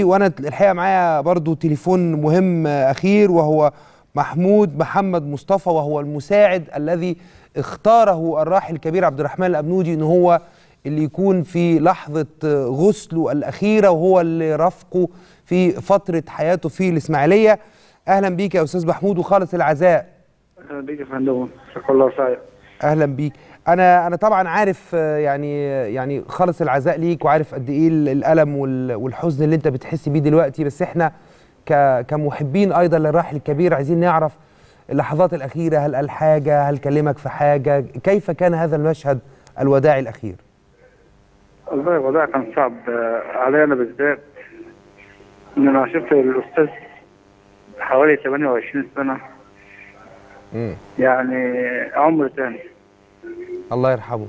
وانا الحقيقه معايا برضو تليفون مهم اخير وهو محمود محمد مصطفى وهو المساعد الذي اختاره الراحل الكبير عبد الرحمن الابنودي ان هو اللي يكون في لحظه غسله الاخيره وهو اللي رافقه في فتره حياته في الاسماعيليه اهلا بيك يا استاذ محمود وخالص العزاء اهلا بيك يا فندم شكرا الله سعيد اهلا بيك انا انا طبعا عارف آه، يعني يعني خالص العزاء ليك وعارف قد ايه ال- الالم وال- والحزن اللي انت بتحس بيه دلوقتي بس احنا ك- كمحبين ايضا للراحل الكبير عايزين نعرف اللحظات الاخيره هل قال حاجه هل كلمك في حاجه كيف كان هذا المشهد الوداعي الاخير والله الوضع كان صعب آه، علي انا بالذات ان انا شفت الاستاذ حوالي 28 سنه مم. يعني عمر تاني الله يرحمه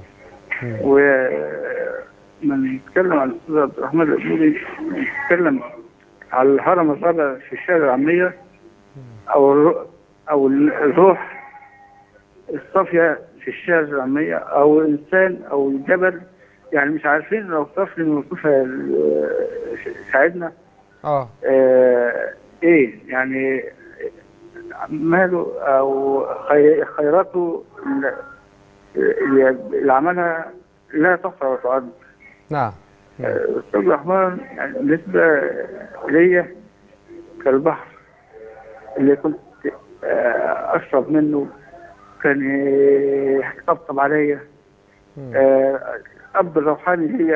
ومن نتكلم عن الاستاذ عبد الرحمن الابنودي نتكلم على الهرم الرابع في الشارع العاميه او الرو- او الروح الصافيه في الشارع العاميه او انسان او جبل يعني مش عارفين لو صف من وصوف ساعدنا اه آه ايه يعني ماله او خي- خيراته اللي- اللي عملها لا تحصى ولا تعد نعم آه، استاذ الرحمن يعني بالنسبه ليا كالبحر اللي كنت آه، اشرب منه كان يطبطب عليا آه، اب روحاني ليا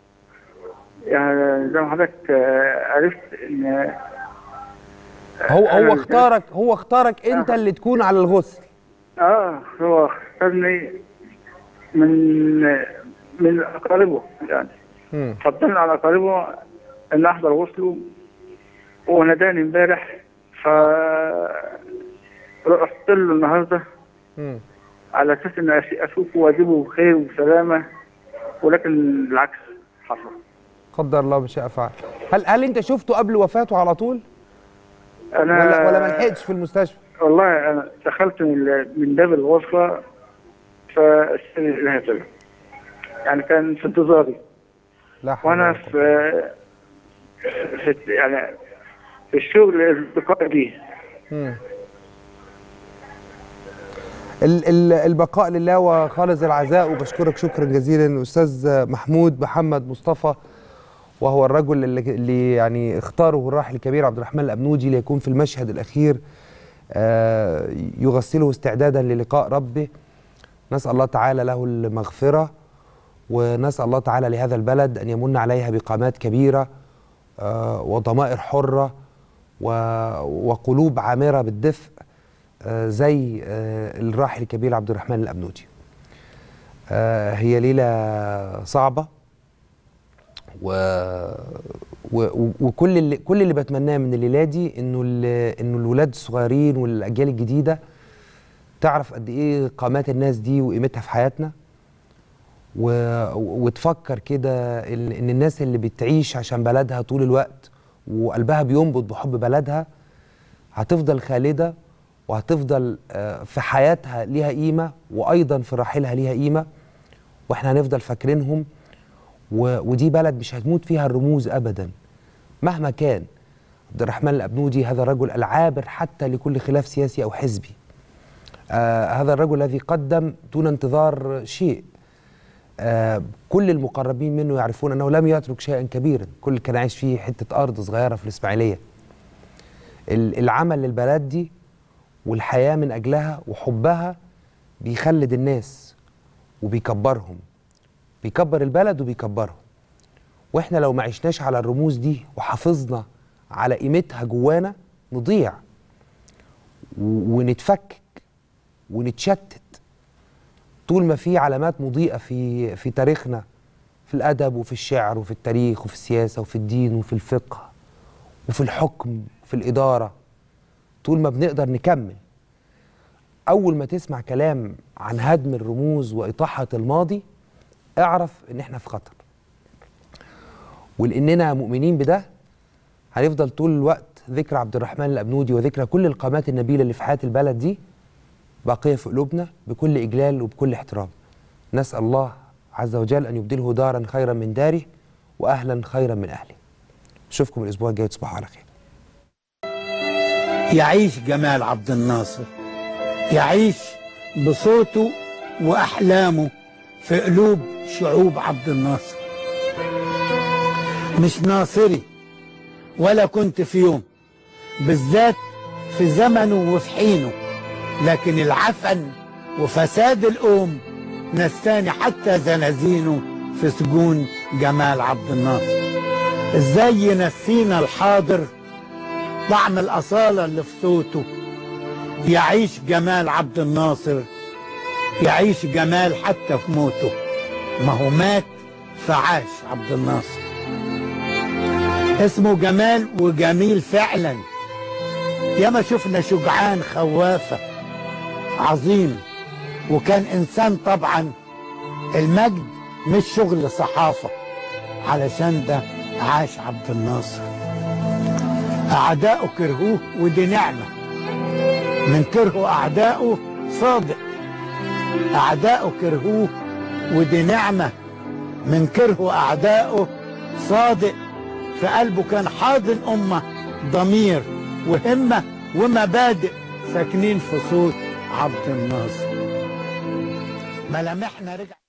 يعني زي ما حضرتك آه، عرفت ان هو هو أنا- اختارك هو اختارك انت اللي تكون على الغسل اه هو اختارني من من اقاربه يعني مم. فضلنا على اقاربه ان احضر غسله وناداني امبارح ف رحت له النهارده مم. على اساس ان أش- اشوفه واجيبه بخير وبسلامه ولكن العكس حصل قدر الله ما شاء فعل هل هل انت شفته قبل وفاته على طول انا ولا ولا ما لحقتش في المستشفى والله انا دخلت من من باب الغرفه فالسن الهي طلع يعني كان في انتظاري لا حول وانا ولا قوة. في, في يعني في الشغل البقاء دي مم. ال- ال- البقاء لله وخالص العزاء وبشكرك شكرا جزيلا استاذ محمود محمد مصطفى وهو الرجل اللي, اللي يعني اختاره الراحل الكبير عبد الرحمن الابنودي ليكون في المشهد الاخير آه، يغسله استعدادا للقاء ربه نسال الله تعالى له المغفره ونسال الله تعالى لهذا البلد ان يمن عليها بقامات كبيره آه، وضمائر حره و- وقلوب عامره بالدفء آه، زي آه، الراحل الكبير عبد الرحمن الابنودي. آه، هي ليله صعبه و... و... وكل اللي كل اللي بتمناه من الليله دي انه ال... انه الولاد الصغيرين والاجيال الجديده تعرف قد ايه قامات الناس دي وقيمتها في حياتنا و... وتفكر كده ان إن الناس اللي بتعيش عشان بلدها طول الوقت وقلبها بينبض بحب بلدها هتفضل خالده وهتفضل آه، في حياتها ليها قيمه وايضا في رحيلها ليها قيمه واحنا هنفضل فاكرينهم و... ودي بلد مش هتموت فيها الرموز ابدا مهما كان عبد الرحمن الابنودي هذا الرجل العابر حتى لكل خلاف سياسي او حزبي آه هذا الرجل الذي قدم دون انتظار شيء آه كل المقربين منه يعرفون انه لم يترك شيئا كبيرا كل اللي كان عايش فيه حته ارض صغيره في الاسماعيليه ال- العمل للبلد دي والحياه من اجلها وحبها بيخلد الناس وبيكبرهم بيكبر البلد وبيكبرهم واحنا لو ما عشناش على الرموز دي وحافظنا على قيمتها جوانا نضيع و- ونتفكك ونتشتت طول ما في علامات مضيئة في في تاريخنا في الأدب وفي الشعر وفي التاريخ وفي السياسة وفي الدين وفي الفقه وفي الحكم وفي الإدارة طول ما بنقدر نكمل أول ما تسمع كلام عن هدم الرموز وإطاحة الماضي اعرف إن إحنا في خطر ولأننا مؤمنين بده هنفضل طول الوقت ذكرى عبد الرحمن الأبنودي وذكرى كل القامات النبيلة اللي في حياة البلد دي باقية في قلوبنا بكل إجلال وبكل احترام نسأل الله عز وجل أن يبدله دارا خيرا من داره وأهلا خيرا من أهله اشوفكم الاسبوع الجاي تصبحوا على خير يعيش جمال عبد الناصر يعيش بصوته وأحلامه في قلوب شعوب عبد الناصر مش ناصري ولا كنت في يوم بالذات في زمنه وفي حينه لكن العفن وفساد الأم نساني حتى زنازينه في سجون جمال عبد الناصر ازاي ينسينا الحاضر طعم الأصالة اللي في صوته يعيش جمال عبد الناصر يعيش جمال حتى في موته ما هو مات فعاش عبد الناصر اسمه جمال وجميل فعلا ياما شفنا شجعان خوافة عظيم وكان إنسان طبعا المجد مش شغل صحافة علشان ده عاش عبد الناصر أعداؤه كرهوه ودي نعمة من كرهه أعداؤه صادق أعداؤه كرهوه ودي نعمة من كرهه أعداؤه صادق في قلبه كان حاضن أمة ضمير وهمة ومبادئ ساكنين في صوت عبد الناصر ملامحنا رجع